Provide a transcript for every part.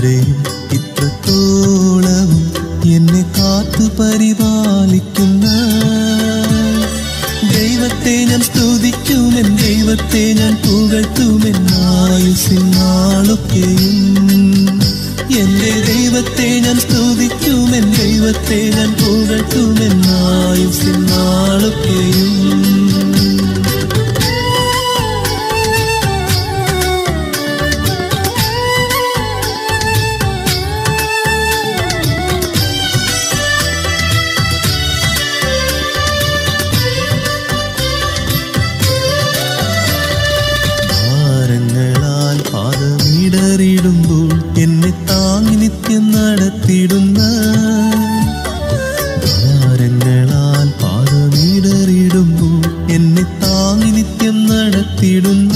ഇതുവരെയും ഇത്രത്തോളവും എന്നെ കാത്തു പരിപാലിക്കുന്ന ദൈവത്തെ ഞാൻ സ്തുതിക്കുമെൻ ദൈവത്തെ ഞാൻ പുകഴ്ത്തുമെൻ ആയുസിൻ നാളൊക്കെയും എന്റെ ദൈവത്തെ ഞാൻ സ്തുതിക്കുമെൻ ദൈവത്തെ ഞാൻ പുകഴ്ത്തുമെൻ ആയുസിൻ നാളൊക്കെയും ഭാരങ്ങളാൽ പാദമിടറിടുമ്പോൾ എന്നെ താങ്ങി നിത്യം നടത്തിടുന്ന ഭാരങ്ങളാൽ പാദമിടറിടുമ്പോൾ എന്നെ താങ്ങി നിത്യം നടത്തിടുന്ന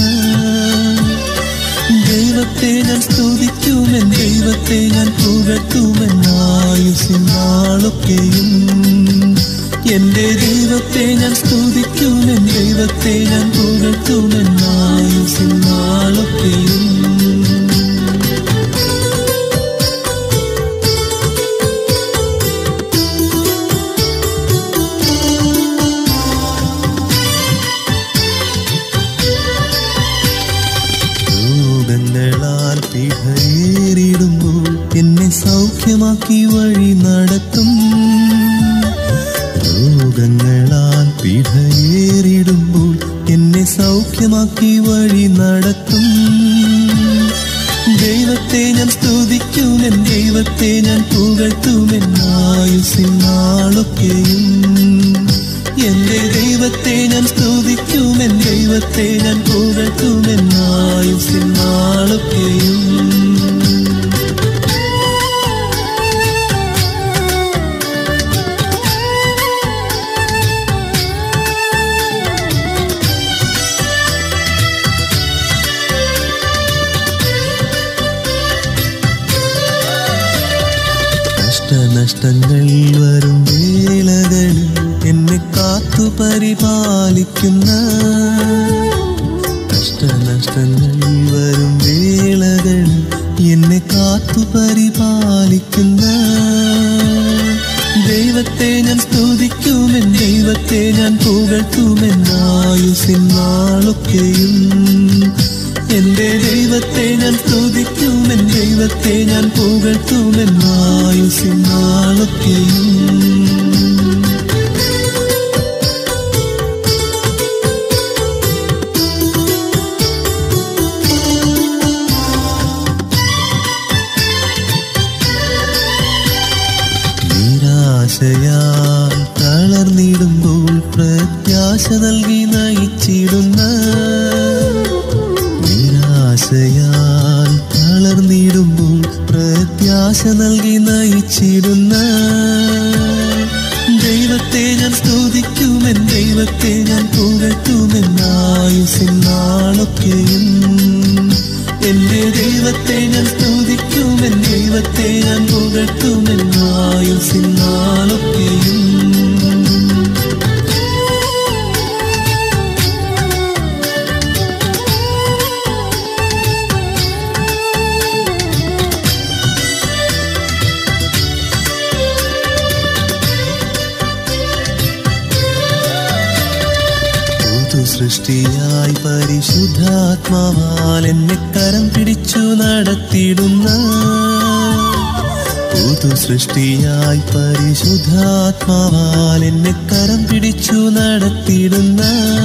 ദൈവത്തെ ഞാൻ സ്തുതിക്കുമെൻ ദൈവത്തെ ഞാൻ പുകഴ്ത്തുമെൻ ആയുസിൻ നാളൊക്കെയും എന്റെ ദൈവത്തെ ഞാൻ സ്തുതിക്കുമെൻ ദൈവത്തെ ഞാൻ പുകഴ്ത്തുമെൻ ആയുസിൻ നാളൊക്കെയും രോഗങ്ങളാൽ പീഠയേറിടുമ്പോൾ എന്നെ സൗഖ്യമാക്കി വഴി നടത്തും രോഗങ്ങളാൽ പീഠയേറിടുമ്പോൾ എന്നെ സൗഖ്യമാക്കി വഴി നടത്തും ദൈവത്തെ ഞാൻ സ്തുതിക്കുമെൻ ദൈവത്തെ ഞാൻ പുകഴ്ത്തുമെൻ ആയുസിൻ നാളൊക്കെയും എന്റെ ദൈവത്തെ ഞാൻ സ്തുതിക്കുമെൻ ദൈവത്തെ ഞാൻ പുകഴ്ത്തുമെൻ ആയുസിൻ നാളൊക്കെയും കഷ്ടനഷ്ടങ്ങൾ വരും വേളകളിൽ എന്നെ കാത്തു പരിപാലിക്കുന്ന കഷ്ടനഷ്ടങ്ങൾ വരും വേളകളിൽ എന്നെ കാത്തു പരിപാലിക്കുന്ന ദൈവത്തെ ഞാൻ സ്തുതിക്കുമെൻ ദൈവത്തെ ഞാൻ പുകഴ്ത്തുമെൻ ആയുസിൻ നാളൊക്കെയും എന്റെ ദൈവത്തെ ഞാൻ സ്തുതിക്കുമെൻ ദൈവത്തെ ഞാൻ പുകഴ്ത്തുമെൻ ആയുസിൻ നാളൊക്കെയും നിരാശയാൽ തളർന്നിടുമ്പോൾ പ്രത്യാശ നൽകി നയിച്ചിടുന്ന നിരാശയാൽ തളർന്നിടുമ്പോൾ പ്രത്യാശ നൽകി നയിച്ചിടുന്ന ദൈവത്തെ ഞാൻ സ്തുതിക്കുമെൻ ദൈവത്തെ ഞാൻ പുകഴ്ത്തുമെൻ ആയുസിൻ നാളൊക്കെയും എന്റെ ദൈവത്തെ ഞാൻ സ്തുതിക്കുമെൻ ദൈവത്തെ ഞാൻ പുകഴ്ത്തുമെൻ ആയുസിൻ നാളൊക്കെയും പുതു സൃഷ്ടിയായി പരിശുദ്ധാത്മാവാൽ എന്നെ കരം പിടിച്ചു നടത്തിയിടുന്ന പുതു സൃഷ്ടിയായി പരിശുദ്ധാത്മാവാൽ എന്നെ കരം പിടിച്ചു നടത്തിയിടുന്ന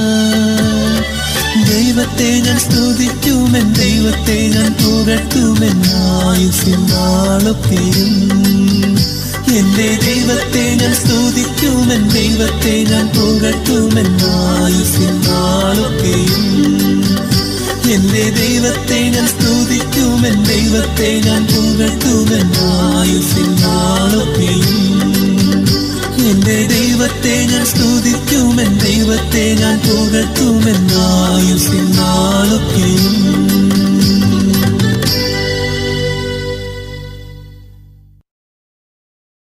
ദൈവത്തെ ഞാൻ സ്തുതിക്കുമെൻ ദൈവത്തെ ഞാൻ പുകഴ്ത്തുമെൻ ആയുസിൻ നാളൊക്കെയും എന്റെ ദൈവത്തെ ഞാൻ സ്തുതിക്കുമെൻ ദൈവത്തെ ഞാൻ പുകഴ്ത്തുമെൻ ആയുസിൻ നാളൊക്കെയും എന്റെ ദൈവത്തെ ഞാൻ സ്തുതിക്കുമെൻ ദൈവത്തെ ഞാൻ പുകഴ്ത്തുമെൻ ആയുസിൻ നാളൊക്കെയും എന്റെ ദൈവത്തെ ഞാൻ സ്തുതിക്കുമെൻ ദൈവത്തെ ഞാൻ പുകഴ്ത്തുമെൻ ആയുസിൻ